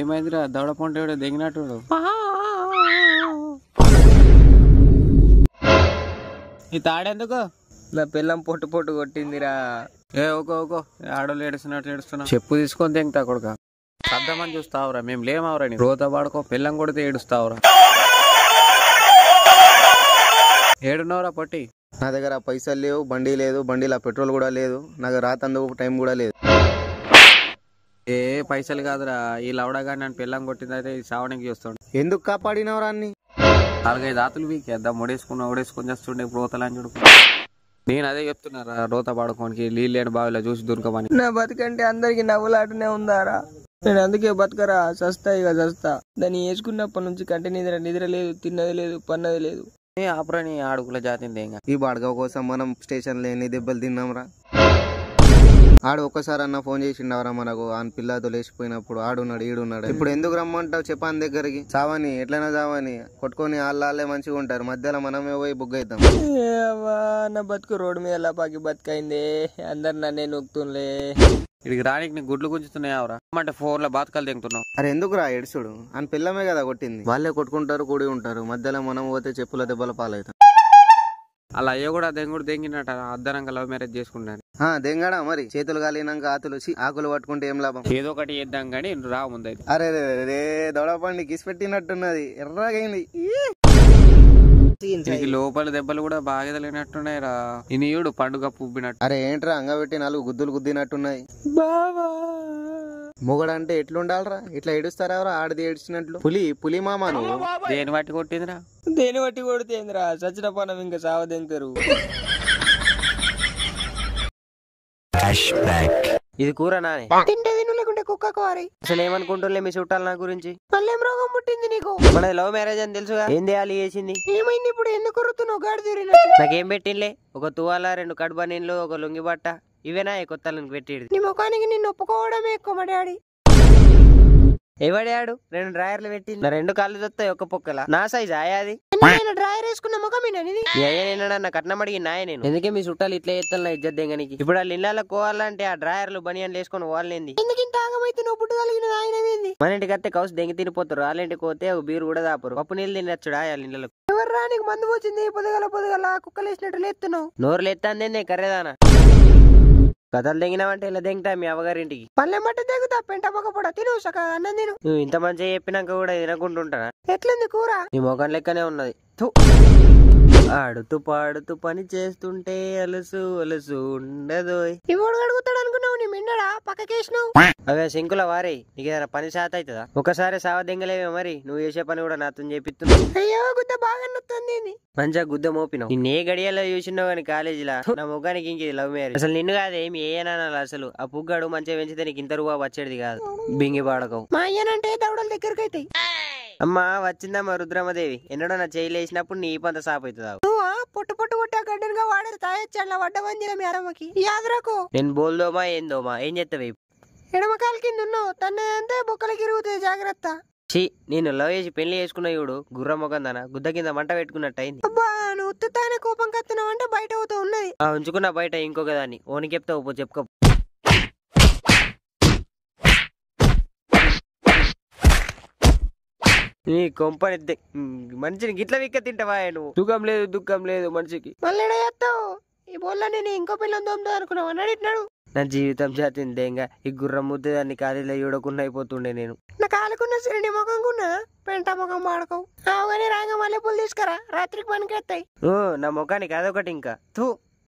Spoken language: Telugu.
ఏమైందిరా దవడ పొంటేడు దిగినట్టు ఈ తాడెందుకు నా పిల్లం పొట్టు పొట్టు కొట్టిందిరా ఏ ఓకో ఓకో ఆడోళ్ళు ఏడుస్తున్నట్టు ఏడుస్తున్నా చెప్పు తీసుకొని తెంగుతా కొడుక సర్దమని చూస్తావురా మేము లేమవరా నీ రోత పాడుకో పిల్లం కొడితే ఏడుస్తావురా ఏడున్నవరా పట్టి నా దగ్గర పైసలు లేవు బండి లేదు బండిలో పెట్రోల్ కూడా లేదు నాకు రాతందుకు టైం కూడా లేదు ఏ పైసలు కాదురా ఈ లవడగా నన్ను పిల్లం కొట్టిందైతే ఈ సావడానికి చూస్తాడు ఎందుకు కాపాడినవరా అన్ని నాలుగైదు ఆతులు వీకేద్దాం ముడేసుకున్నా ఉడేసుకొని చేస్తుండే రోతలని చూడుకో నేను అదే చెప్తున్నారా రోత పాడుకోనికి నీళ్ళు లేని బావిలో చూసి దొరకమని నా బతుకంటే అందరికి నవ్వులాటనే ఉందారా నేను అందుకే బతకరా సస్తా ఇక సస్తా దాన్ని వేసుకున్నప్పటి నుంచి కంటి నిద్ర నిద్ర లేదు తిన్నది లేదు పన్నది లేదు ఏ ఆపరని ఆడుకుల జాతింది ఇంకా ఈ బాడగ కోసం మనం స్టేషన్లో ఎన్ని దెబ్బలు తిన్నాంరా ఆడు ఒక్కసారి అన్న ఫోన్ చేసిండవరా మనకు ఆ పిల్లతో లేచిపోయినప్పుడు ఆడున్నాడు ఈడున్నాడు ఇప్పుడు ఎందుకు రమ్మంటావు చెప్పాను దగ్గరికి చావని ఎట్లైనా చావని కొట్టుకొని వాళ్ళే మంచిగా ఉంటారు మధ్యలో మనమే పోయి బుగ్ అవుతాం ఏ అవ్వా, నా బతుకు రోడ్డు మీద లాపాకి బతుకైంది అందరు నన్నే నొక్కుతుండే ఇడికి రానికి నీకు గుడ్లు గుంజుతున్నాయి అవరా అంటే ఫోన్ లో బాతకాలు తింటున్నావు అరే ఎందుకురా ఎడుసుడు అని పిల్లమే కదా కొట్టింది వాళ్ళే కొట్టుకుంటారు కూడి ఉంటారు మధ్యలో మనం పోతే చెప్పుల దెబ్బల పాలవుతాం అలా అయ్యో కూడా దెంగుడు దెంగినట్ట అద్దనంగా లవ్ మ్యారేజ్ చేసుకుంటాను ఆ, దెంగాడా మరి చేతులు కాలినాక ఆతులు ఛీ, ఆకులు పట్టుకుంటే ఏం లాభం ఏదో ఒకటి చేద్దాం కానీ రా ముందైతే అరే రే రే, రే దొడపండి కిసి పెట్టినట్టున్నది ఎర్రగైంది దీనికి లోపల దెబ్బలు కూడా బాగా తెలియనట్టున్నాయి రా ఇనియుడు పండుగ పువ్వినట్టు అరే ఏంట్రా అంగబెట్టి నాలుగు గుద్దులు గుద్దినట్టున్నది బావా మొగడంటే ఎట్లుండాలరా ఇట్లా ఏడుస్తారా ఎవరా ఆడిది ఏడ్చినట్లు పులి పులి మామ నువ్వు దేని బట్టి కొట్టిందిరా దేని బట్టి కొడితేంద్రా సచిన పనం ఇంకా సావదెంకరు ఇది కూర నానే తింటేది నువ్వు లేకుంటే కుక్క కోరి అసలు ఏమనుకుంటుండే మీ చుట్టాలు నా గురించి మళ్ళీ రోగం పుట్టింది నీకు మన లవ్ మ్యారేజ్ అని తెలుసుగా ఏం చేయాలి చేసింది ఏమైంది ఇప్పుడు ఎందుకు కొరుతున్నావు గాడి తీరినట్టు నాకేం పెట్టింలే ఒక తువాల రెండు కడుబా నీళ్ళు ఒక లొంగి బట్ట ఇవేనా ఈ కొత్తలకు పెట్టేది నీ ముఖానికి నిన్ను ఒప్పుకోవడమే ఎక్కువ మా డాడీ ఎవడాడు రెండు డ్రాయర్లు పెట్టి నా రెండు కాళ్ళు దొత్తాయి ఒక్క పొక్కల నా సైజ్ ఆయాది డ్రాయర్ వేసుకున్న ముఖం నా కట్నం అడిగి నాయ నేను ఎందుకే మీ చుట్టాలు ఇట్లా ఎత్తాను నా ఇజ్జత్ దెంగనికి ఇప్పుడు ఆ ఇళ్ళకి కోవాలంటే ఆ డ్రాయర్లు బనియన్లు వేసుకొని వాళ్ళేంది మన ఇంటికి వస్తే కౌసు దెంగి తినిపోతారు వాళ్ళ ఇంటికి పోతే ఒక బీరు కూడా దాపరు పప్పు నీళ్ళు తినచ్చుడా వాళ్ళ ఇళ్ళకు ఎవరు రానికి మందు వచ్చింది పొదగల పొదగల కుక్కలు వేసినట్టు లేస్తున్నావు నోరు లేత్తాందే కర్రేదానా కథలు దెంగినావంటే ఇలా దెంగతా మీ అవగారింటికి పల్లె మట్టి దెంగుతా పెంట మొగపడ తిను సక అన్నం తిను నువ్వు ఇంత మంచిగా చెప్పినాక కూడా తినకుంటుంటానా ఎట్లుంది కూర నీ మొఖం లెక్కనే ఉన్నది థు. ఆడుతూ పాడుతూ పని చేస్తుంటే అలసు అలసు ఉండదు ఇప్పుడు అడుగుతాడు అనుకున్నావు నీ మిండడా పక్కకేసినావు అవే సింకుల వారే నీకు ఏదైనా పని శాత అవుతుందా ఒకసారి సావ దెంగలేవే మరి నువ్వు చేసే పని కూడా నాతో చేపిస్తున్నావు అయ్యో గుద్ద బాగా నొత్తుంది మంచిగా గుద్ద మోపినావు నిన్ను ఏ గడియల్లో చూసినావు కానీ కాలేజీలా నా ముఖానికి ఇంక ఇది లవ్ మ్యారేజ్ అసలు నిన్ను కాదు ఏమి ఏనాలి అసలు ఆ పుగ్గాడు మంచిగా పెంచితే నీకు ఇంత రూపా వచ్చేది కాదు బింగి పాడకవు మా అయ్యనంటే దవడల దగ్గరికి అయితే అమ్మా వచ్చిందమ్మా రుద్రమదేవి ఎన్నడో నా చేయి లేచినప్పుడు నీ పంత సాప్ అవుతుందా పొట్టు పొట్టు కొట్టా గడ్డనుగా వాడేది తాయొచ్చా వడ్డవందిన మీ అరమ్మకి యాదరకు నేను బోల్దోమా ఏందోమా ఏం చేస్తావు ఎడమకాల కింద ఉన్నావు తన్నంతే బొక్కలకి ఇరుగుతుంది జాగ్రత్త ఛీ నేను లవ్ చేసి పెళ్లి చేసుకున్న ఇవుడు గుర్ర మొగందన గుద్ద కింద మంట పెట్టుకున్నట్టు అయింది అబ్బా నువ్వు ఉత్తుతానే కోపం కత్తున్నావు అంటే బయట అవుతూ ఉన్నది ఆ ఉంచుకున్న బయట ఇంకొక దాన్ని ఓని చెప్తావు పో చెప్పుకో నీ కొంపని ఎత్తే. మ్, మనిషిని గిట్ల విక్క తింటావా నువ్వు సుఖం లేదు దుఃఖం లేదు మనిషికి మళ్ళీ చేస్తావు ఈ బోల్లో నేను ఇంకో పిల్లని తోముతా అనుకున్నావు అన్నాడు ఇట్నాడు నా జీవితం జాతిందే ఇంకా ఈ గుర్రం ముద్ద దాన్ని కాలేజీలో చూడకుండా అయిపోతుండే నేను నా కాలుకున్న సిరిని ముఖం కున్నా పెంట ముఖం వాడుకోవు అవగానే రాగా మల్లెపూలు తీసుకురా రాత్రికి పనికెత్తాయి ఓ నా ముఖానికి అదొకటి ఇంకా తూ